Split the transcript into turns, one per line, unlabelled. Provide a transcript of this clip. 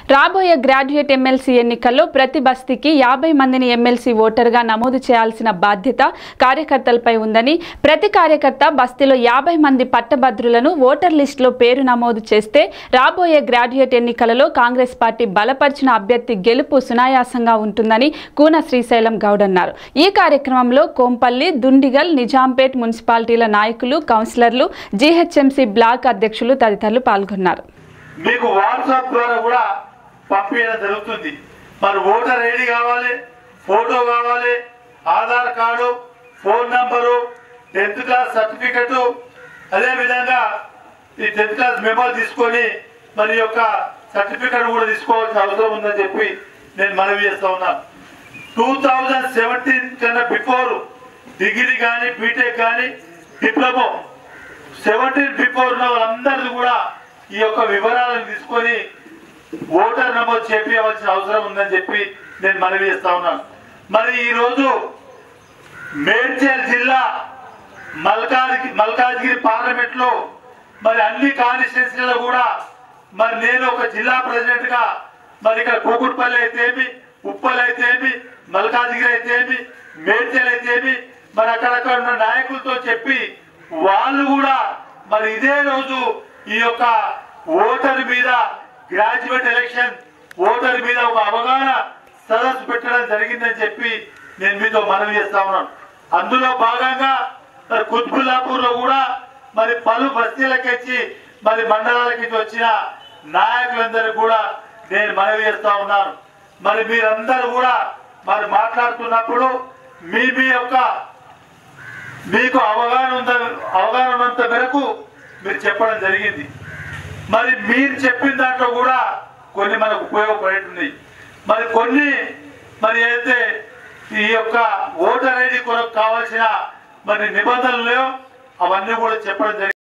రాబోయే graduate MLC ఎన్నికల్లో ప్రతి బస్తీకి యాభై మందిని ఎమ్మెల్సీ ఓటర్గా నమోదు చేయాల్సిన బాధ్యత కార్యకర్తలపై ఉందని ప్రతి కార్యకర్త బస్తీలో యాభై మంది పట్టభద్రులను ఓటర్ లిస్టులో పేరు నమోదు చేస్తే రాబోయే గ్రాడ్యుయేట్ ఎన్నికలలో కాంగ్రెస్ పార్టీ బలపరిచిన అభ్యర్థి గెలుపు సునాయాసంగా ఉంటుందని కూన శ్రీశైలం గౌడ్ అన్నారు ఈ కార్యక్రమంలో కోంపల్లి దుండిగల్ నిజాంపేట్ మున్సిపాలిటీల నాయకులు కౌన్సిలర్లు జీహెచ్ఎంసీ బ్లాక్ అధ్యక్షులు తదితరులు పాల్గొన్నారు
మీకు వాట్సాప్ ద్వారా కూడా పంపించడం జరుగుతుంది మరి ఓటర్ ఐడి కావాలి ఫోటో కావాలి Aadhaar card phone number tenth class certificate అదేవిధంగా ఈ టెన్త్ క్లాస్ మెమో తీసుకొని మరి యొక్క సర్టిఫికెట్ కూడా తీసుకోవాల్సిన అవసరం ఉందని చెప్పి నేను మనవి చేస్తా ఉన్నాను టూ థౌజండ్ సెవెంటీన్ కన్నా బిఫోర్ డిగ్రీ కానీ బీటెక్ కానీ డిప్లొమో సెవెంటీన్ బిఫోర్ ఉన్న వాళ్ళందరిది కూడా ఈ యొక్క వివరాలను తీసుకొని ఓటర్ నమోదు చేపించవలసిన అవసరం ఉందని చెప్పి నేను మనవి చేస్తా ఉన్నాను మరి ఈరోజు మేడ్చల్ జిల్లా మల్కాజ్గిరి మల్కాజ్గిరి పార్లమెంట్ లో మరి అన్ని కాన్స్టిట్యున్సీలలో కూడా మరి నేను ఒక జిల్లా ప్రెసిడెంట్ గా మరి ఇక్కడ కూకుట్పల్లి అయితేమి ఉప్పల్ అయితేమి మల్కాజ్గిరి అయితేమి మేడ్చల్ అయితేమి మరి అక్కడక్కడ ఉన్న నాయకులతో చెప్పి వాళ్ళు కూడా మరి ఇదే రోజు ఈ యొక్క ఓటర్ మీద గ్రాడ్యుయేట్ ఎలక్షన్ ఓటర్ మీద ఒక అవగాహన సదస్సు పెట్టడం జరిగిందని చెప్పి నేను మీతో మనవి చేస్తా ఉన్నాను అందులో భాగంగా మరి కుత్బుల్లాపూర్ లో కూడా మరి పలు బస్తీలకెచ్చి మరి మండలాలకి వచ్చిన నాయకులందరూ కూడా నేను మనవి చేస్తా ఉన్నాను మరి మీరందరూ కూడా మరి మాట్లాడుతున్నప్పుడు మీ మీ యొక్క మీకు అవగాహన ఉంద అవగాహన ఉన్నంత మేరకు మీరు చెప్పడం జరిగింది మరి మీరు చెప్పిన దాంట్లో కూడా కొన్ని మనకు ఉపయోగపడుతుంది మరి కొన్ని మరి అయితే ఈ యొక్క ఓటర్ ఐడి కొరకు కావాల్సిన మరి నిబంధనలు లేవో అవన్నీ కూడా చెప్పడం జరిగింది